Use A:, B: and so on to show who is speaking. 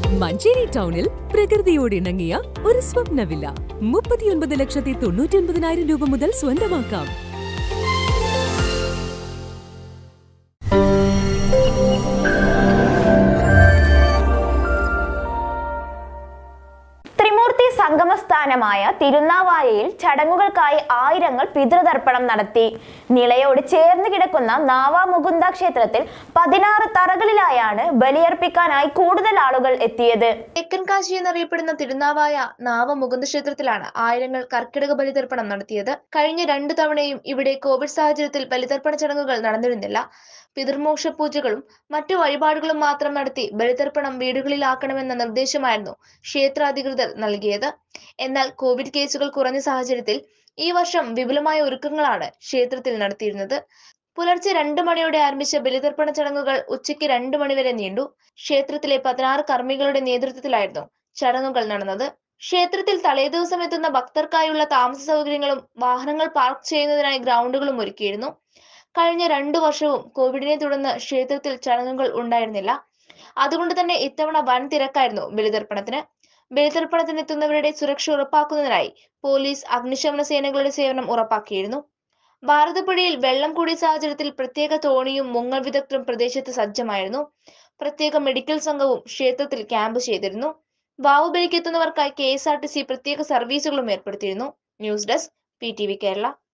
A: മഞ്ചേരി ടൗണിൽ പ്രകൃതിയോട് ഇണങ്ങിയ ഒരു സ്വപ്ന വില്ല മുപ്പത്തിയൊൻപത് ലക്ഷത്തി തൊണ്ണൂറ്റി ഒൻപതിനായിരം രൂപ മുതൽ സ്വന്തമാക്കാം
B: ത്രിമൂർത്തി സംഗമസ്ഥാനമായ തിരുനാവായയിൽ ചടങ്ങുകൾക്കായി ആയിരങ്ങൾ പിതൃതർപ്പണം നടത്തി നിളയോട് ചേർന്ന് കിടക്കുന്ന നാവാമുകുന്ദ ക്ഷേത്രത്തിൽ പതിനാറ് തറകളിലായാണ് ബലിയർപ്പിക്കാനായി കൂടുതൽ ആളുകൾ എത്തിയത്
C: തെക്കൻ കാശി എന്നറിയപ്പെടുന്ന തിരുനാവായ നാവമുകുന്ദ ക്ഷേത്രത്തിലാണ് ആയിരങ്ങൾ കർക്കിടക ബലിതർപ്പണം നടത്തിയത് കഴിഞ്ഞ രണ്ടു തവണയും ഇവിടെ കോവിഡ് സാഹചര്യത്തിൽ ബലിതർപ്പണ ചടങ്ങുകൾ നടന്നിരുന്നില്ല പിതൃമോക്ഷ പൂജകളും മറ്റു വഴിപാടുകളും മാത്രം നടത്തി ബലിതർപ്പണം വീടുകളിലാക്കണമെന്ന നിർദ്ദേശമായിരുന്നു ക്ഷേത്ര അധികൃതർ നൽകിയത് എന്നാൽ കോവിഡ് കേസുകൾ കുറഞ്ഞ സാഹചര്യത്തിൽ ഈ വർഷം വിപുലമായ ഒരുക്കങ്ങളാണ് ക്ഷേത്രത്തിൽ നടത്തിയിരുന്നത് പുലർച്ചെ രണ്ടു മണിയോടെ ആരംഭിച്ച ബലിതർപ്പണ ചടങ്ങുകൾ ഉച്ചയ്ക്ക് രണ്ടു മണിവരെ നീണ്ടു ക്ഷേത്രത്തിലെ പതിനാറ് കർമ്മികളുടെ നേതൃത്വത്തിലായിരുന്നു ചടങ്ങുകൾ നടന്നത് ക്ഷേത്രത്തിൽ തലേദിവസം എത്തുന്ന ഭക്തർക്കായുള്ള താമസ സൗകര്യങ്ങളും വാഹനങ്ങൾ പാർക്ക് ചെയ്യുന്നതിനായി ഗ്രൗണ്ടുകളും ഒരുക്കിയിരുന്നു കഴിഞ്ഞ രണ്ടു വർഷവും കോവിഡിനെ തുടർന്ന് ക്ഷേത്രത്തിൽ ചടങ്ങുകൾ ഉണ്ടായിരുന്നില്ല അതുകൊണ്ട് തന്നെ ഇത്തവണ വൻ തിരക്കായിരുന്നു ബലിതർപ്പണത്തിന് ബലിതർപ്പണത്തിന് എത്തുന്നവരുടെ സുരക്ഷ ഉറപ്പാക്കുന്നതിനായി പോലീസ് അഗ്നിശമന സേനകളുടെ സേവനം ഉറപ്പാക്കിയിരുന്നു ഭാരതപ്പുഴയിൽ വെള്ളം കൂടിയ സാഹചര്യത്തിൽ പ്രത്യേക തോണിയും മുങ്ങൽ വിദഗ്ധരും പ്രദേശത്ത് സജ്ജമായിരുന്നു പ്രത്യേക മെഡിക്കൽ സംഘവും ക്ഷേത്രത്തിൽ ക്യാമ്പ് ചെയ്തിരുന്നു വാവുബലിക്ക് എത്തുന്നവർക്കായി K S R T C പ്രത്യേക സർവീസുകളും ഏർപ്പെടുത്തിയിരുന്നു news desk P T V Kerala